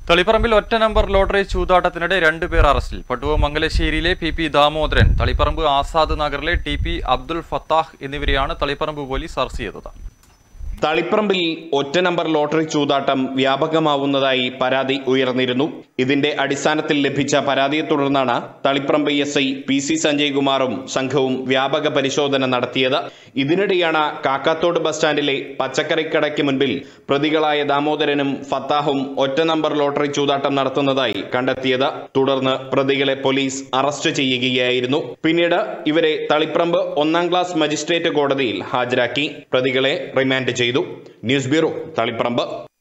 തളിപ്പറമ്പിൽ ഒറ്റ number lottery ചൂതാട്ടത്തിനിടെ രണ്ടുപേർ അറസ്റ്റിൽ പട്ടുവ മംഗലശ്ശേരിയിലെ പി പി ദാമോദരൻ തളിപ്പറമ്പ് ആസാദ് നഗറിലെ ടി പി അബ്ദുൽ ഫത്താഹ് എന്നിവരെയാണ് തളിപ്പറമ്പ് പോലീസ് അറസ്റ്റ് ചെയ്തത് തളിപ്പറമ്പിൽ ഒറ്റ നമ്പർ ലോട്ടറി ചൂതാട്ടം വ്യാപകമാവുന്നതായി പരാതി ഉയർന്നിരുന്നു ഇതിന്റെ അടിസ്ഥാനത്തിൽ ലഭിച്ച പരാതിയെ തുടർന്നാണ് Taliparamba S I P C Sanjay കുമാറും സംഘവും വ്യാപക പരിശോധന നടത്തിയത് ഇതിനിടെയാണ് കാക്കാത്തോട് ബസ് സ്റ്റാൻഡിലെ പച്ചക്കറിക്കടയ്ക്ക് മുൻപിൽ പ്രതികളായ ദാമോദരനും ഫത്താഹും ഒറ്റ നമ്പർ ലോട്ടറി ചൂതാട്ടം നടത്തുന്നതായി കണ്ടെത്തിയത് തുടർന്ന് പ്രതികളെ പോലീസ് അറസ്റ്റ് ചെയ്യുകയായിരുന്നു പിന്നീട് ഇവരെ തളിപ്പറമ്പ് ഒന്നാം ക്ലാസ് മജിസ്ട്രേറ്റ് കോടതിയിൽ ഹാജരാക്കി പ്രതികളെ റിമാൻഡ് ചെയ്തു ന്യൂസ് ബ്യൂറോ തളിപ്പറമ്പ്